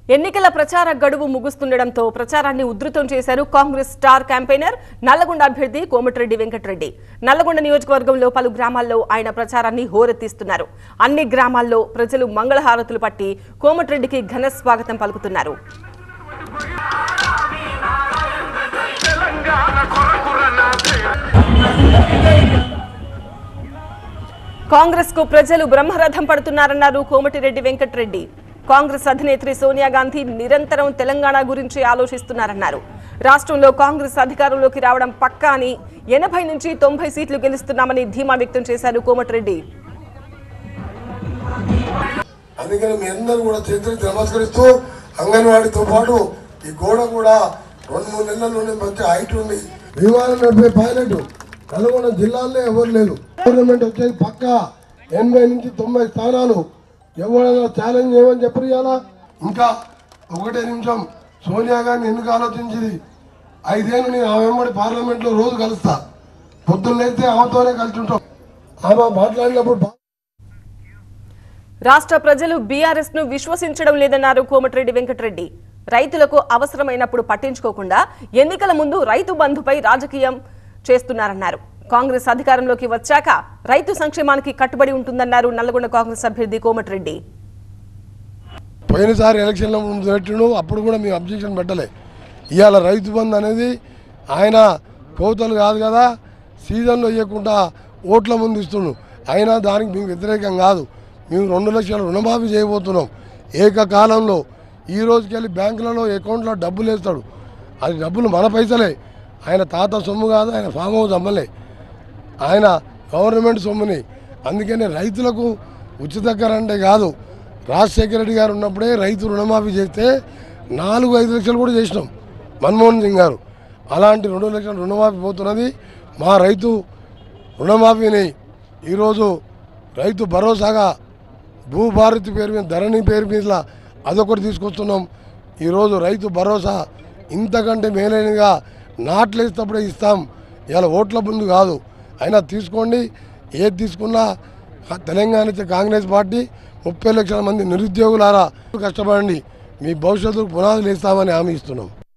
ఎన్నికల ప్రచార గడువు ముగుస్తుండటంతో ప్రచారాన్ని ఉధృతం చేశారు కాంగ్రెస్ స్టార్ క్యాంపెయినర్ నల్లగొండ అభ్యర్థి కోమటిరెడ్డి వెంకటరెడ్డి నల్లగొండ నియోజకవర్గంలో పలు గ్రామాల్లో ఆయన ప్రచారాన్ని హోరెత్తిస్తున్నారు అన్ని గ్రామాల్లో ప్రజలు మంగళహారతులు పట్టి కోమటిరెడ్డికి ఘన స్వాగతం పలుకుతున్నారు తెలంగాణ కొరకురనాథే కాంగ్రెస్ కు ప్రజలు బ్రహ్మరథం పడుతున్నారన్నారు కోమటిరెడ్డి వెంకటరెడ్డి కాంగ్రెస్ అధినేత్రి సోనియా గాంధీ నిరంతరం తెలంగాణ గురించి ఆలోచిస్తున్నారన్నారు రాష్ట్రంలో కాంగ్రెస్ అధికారంలోకి రావడం పక్కా అని ఎనభై నుంచి తొంభై సీట్లు గెలుస్తున్నామని ధీమా వ్యక్తం చేశారు కోమటిరెడ్డి అందుకని మీ అందరూ కూడా చేతులకి నమస్కరిస్తూ అంగన్వాడీతో పాటు ఈ గోడ కూడా రెండు మూడు నెలల నుండి మంచి హైట్ ఉంది విమానం నడిపే పైలట్ నల్గొండ జిల్లాలో ఎవరు లేదు గవర్నమెంట్ వచ్చేది పక్క ఎనభై నుంచి తొంభై స్థానాలు ఎవరైనా ఛాలెంజ్ చేయమని చెప్పరు ఇవాళ ఇంకా ఒకటే నిమిషం సోనియా గాంధీ ఎందుకు ఆలోచించింది ఐదేళ్ళు నేను ఆమె వెంబడి పార్లమెంట్లో రోజు కలుస్తా పొద్దున్నైతే ఆమెతోనే కలుస్తుంటాం ఆమె మాట్లాడినప్పుడు బా- రాష్ట్ర ప్రజలు బీఆర్ఎస్ ను విశ్వసించడం లేదన్నారు కోమటిరెడ్డి వెంకటరెడ్డి రైతులకు అవసరమైనప్పుడు పట్టించుకోకుండా ఎన్నికల ముందు రైతు బంధుపై రాజకీయం చేస్తున్నారన్నారు కాంగ్రెస్ అధికారంలోకి వచ్చాక రైతు సంక్షేమానికి కట్టుబడి ఉంటుందన్నారు నల్లగొండ కాంగ్రెస్ అభ్యర్థి కోమటిరెడ్డి పోయినసారి ఎలక్షన్లో ముందు పెట్టిండు అప్పుడు కూడా మేము అబ్జెక్షన్ పెట్టలే ఇవాళ రైతు బంధు అనేది ఆయన కోతలు కాదు కదా సీజన్లో ఇవ్వకుండా ఓట్ల ముందు ఇస్తుండు అయినా దానికి మేము వ్యతిరేకం కాదు మేము రెండు లక్షల రుణమాఫీ చేయబోతున్నాం ఏకకాలంలో ఈ రోజుకి వెళ్ళి బ్యాంకులలో అకౌంట్లో డబ్బులు వేస్తాడు అది డబ్బులు మన పైసలే ఆయన తాత సొమ్ము కాదు ఆయన ఫామ్ హౌస్ అమ్మలే ఆయన గవర్నమెంట్ సొమ్ముని అందుకనే రైతులకు ఉచిత కరెంటే కాదు రాజశేఖర రెడ్డి గారు ఉన్నప్పుడే రైతు రుణమాఫీ చేస్తే నాలుగు ఐదు లక్షలు కూడా చేసినాం మన్మోహన్ సింగ్ గారు అలాంటి రెండు లక్షల రుణమాఫీ పోతున్నది మా రైతు రుణమాఫీని ఈరోజు రైతు భరోసాగా భూభారతి పేరు మీద ధరణి పేరు మీద అదొకటి తీసుకొస్తున్నాం ఈరోజు రైతు భరోసా ఇంతకంటే మేలైనగా నాట్లేసేటప్పుడే ఇస్తాం ఇలా ఓట్ల ముందు కాదు అయినా తీసుకోండి ఏది తీసుకున్నా తెలంగాణ ఇచ్చే కాంగ్రెస్ పార్టీ ముప్పై లక్షల మంది నిరుద్యోగులారా కష్టపడండి మీ భవిష్యత్తుకు పునాదులు ఇస్తామని హామీ ఇస్తున్నాం